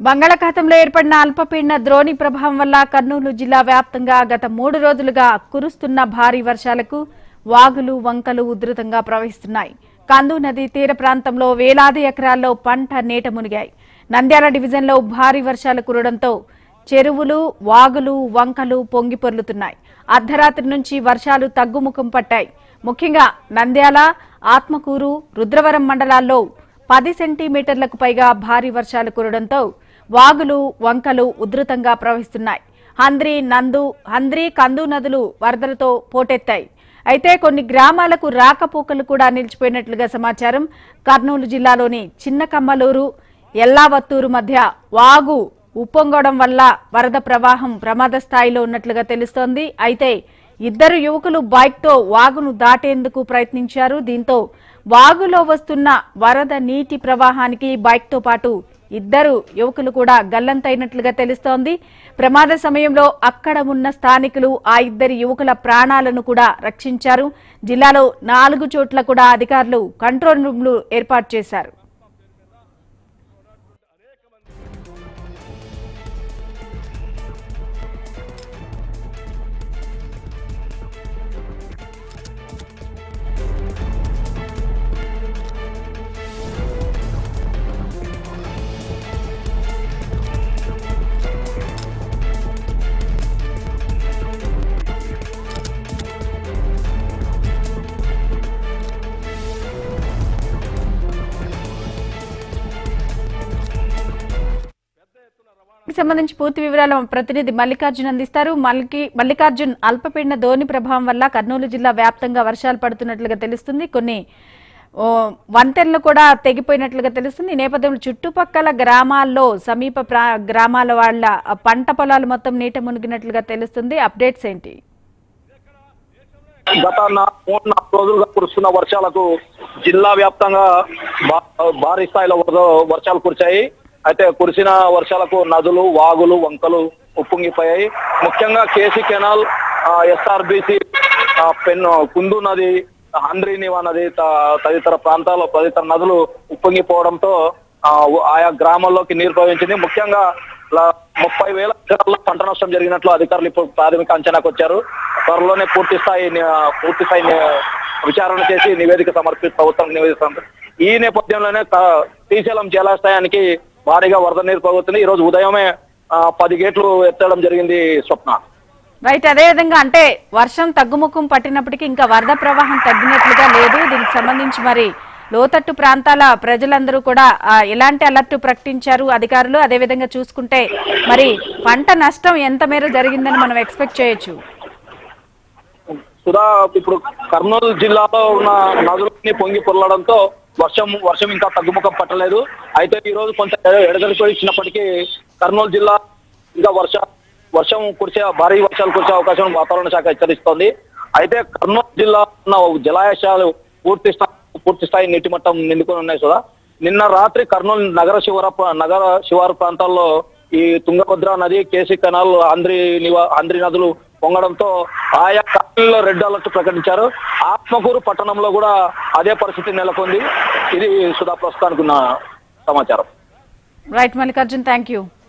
బంగాళాఖాతంలో ఏర్పడిన అల్పపీడన ద్రోణి ప్రభావం వల్ల కర్నూలు జిల్లా వ్యాప్తంగా గత మూడు రోజులుగా కురుస్తున్న భారీ వర్షాలకు వాగులు వంకలు ఉధృతంగా ప్రవహిస్తున్నాయి కందు నది తీర ప్రాంతంలో వేలాది ఎకరాల్లో పంట నీట మునిగాయి నంద్యాల డివిజన్లో భారీ వర్షాలు కురవడంతో చెరువులు వాగులు వంకలు పొంగి పొర్లుతున్నాయి అర్ధరాత్రి నుంచి వర్షాలు తగ్గుముఖం పట్టాయి ముఖ్యంగా నంద్యాల ఆత్మకూరు రుద్రవరం మండలాల్లో పది సెంటీమీటర్లకు పైగా భారీ వర్షాలు కురవడంతో వాగులు వంకలు ఉధృతంగా ప్రవహిస్తున్నాయి హంద్రి నందు హంద్రి కందు నదులు వరదలతో పోటెత్తాయి అయితే కొన్ని గ్రామాలకు రాకపోకలు కూడా నిలిచిపోయినట్లుగా సమాచారం కర్నూలు జిల్లాలోని చిన్న కమ్మలూరు ఎల్లావత్తూరు మధ్య వాగు ఉప్పొంగడం వల్ల వరద ప్రవాహం ప్రమాద స్థాయిలో ఉన్నట్లుగా తెలుస్తోంది అయితే ఇద్దరు యువకులు బైక్తో వాగును దాటేందుకు ప్రయత్నించారు దీంతో వాగులో వస్తున్న వరద నీటి ప్రవాహానికి బైక్తో పాటు ఇద్దరు యువకులు కూడా గల్లంతైనట్లుగా తెలుస్తోంది ప్రమాద సమయంలో అక్కడ ఉన్న స్థానికులు ఆ ఇద్దరి యువకుల ప్రాణాలను కూడా రక్షించారు జిల్లాలో నాలుగు చోట్ల కూడా అధికారులు కంట్రోల్ రూమ్లు ఏర్పాటు చేశారు దీనికి సంబంధించి పూర్తి వివరాలు మా ప్రతినిధి మల్లికార్జున్ అందిస్తారు మల్లికి మల్లికార్జున్ అల్పపీడన ధోని ప్రభావం వల్ల కర్నూలు జిల్లా వ్యాప్తంగా వర్షాలు పడుతున్నట్లుగా తెలుస్తుంది కొన్ని ఓ, వంతెనలు కూడా తెగిపోయినట్లుగా తెలుస్తుంది ఈ నేపథ్యంలో చుట్టుపక్కల గ్రామాల్లో సమీప ప్రా గ్రామాల వాళ్ళ పంట పొలాలు మొత్తం నీట మునిగినట్లుగా తెలుస్తుంది అప్డేట్స్ ఏంటి గత నా- మూడు నాలుగు రోజులుగా కురుస్తున్న వర్షాలకు జిల్లా వ్యాప్తంగా భా- భారీ స్థాయిలో వరద- వర్షాలు కురిశాయి అయితే కురిసిన వర్షాలకు నదులు వాగులు వంకలు ఉప్పొంగిపోయాయి ముఖ్యంగా KC canal SRBC Penna Kundu నది హంద్రీ నివా నది త- తదితర ప్రాంతాల్లో తదితర నదులు ఉప్పొంగిపోవడంతో ఆ, ఆయా గ్రామాల్లోకి నీరు ప్రవహించింది ముఖ్యంగా ల- ముప్పై వేల ఎకరాల్లో పంట నష్టం జరిగినట్లు అధికారులు ఇప్పుడు ప్రాథమిక అంచనాకు వచ్చారు త్వరలోనే పూర్తి స్థాయి ని- పూర్తి స్థాయి ని- విచారణ చేసి నివేదిక సమర్పి ప్రభుత్వం నివేదిస్తారు ఈ నేపథ్యంలోనే క- శ్రీశైలం జలాశయానికి భారీగా వరద నీరు పోగుతుంది ఈ రోజు ఉదయమే ఆ, పది గేట్లు ఎత్తడం జరిగింది స్వప్న రైట్ అదే విధంగా అంటే వర్షం తగ్గుముఖం పట్టినప్పటికీ ఇంకా వరద ప్రవాహం తగ్గినట్లుగా లేదు దీనికి సంబంధించి మరి లోతట్టు ప్రాంతాల ప్రజలందరూ కూడా ఆ, ఎలాంటి అలర్ట్ ప్రకటించారు అధికారులు అదే విధంగా చూసుకుంటే మరి పంట నష్టం ఎంత మేర జరిగిందని మనం ఎక్స్పెక్ట్ చేయొచ్చు సుధా ఇప్పుడు కర్నూలు జిల్లాలో ఉన్న నదులన్నీ పొంగి పొరలడంతో వర్షం వర్షం ఇంకా తగ్గుముఖం పట్టలేదు అయితే ఈ రోజు కొంత ఎడగడిపో ఇచ్చినప్పటికీ కర్నూలు జిల్లా ఇంకా వర్ష వర్షం కురిసే భారీ వర్షాలు కురిసే అవకాశం వాతావరణ శాఖ హెచ్చరిస్తోంది అయితే కర్నూలు జిల్లా ఉన్న జలాశయాలు పూర్తి స్థాయి పూర్తి స్థాయి నీటి మట్టం నిండుకొని ఉన్నాయి సుధా నిన్న రాత్రి కర్నూలు నగర శివార ప్రా- నగర శివారు ప్రాంతాల్లో ఈ తుంగభద్ర నది కేసీ కెనాల్ ఆంధ్రి నివా ఆంధ్రి నదులు పొంగడంతో ఆయా కాలనీలో రెడ్ అలర్ట్ ప్రకటించారు ఆత్మకూరు పట్టణంలో కూడా అదే పరిస్థితి నెలకొంది ఇది సుధా ప్రస్తుతానికి ఉన్న సమాచారం రైట్ మల్లికార్జున్ థ్యాంక్ యూ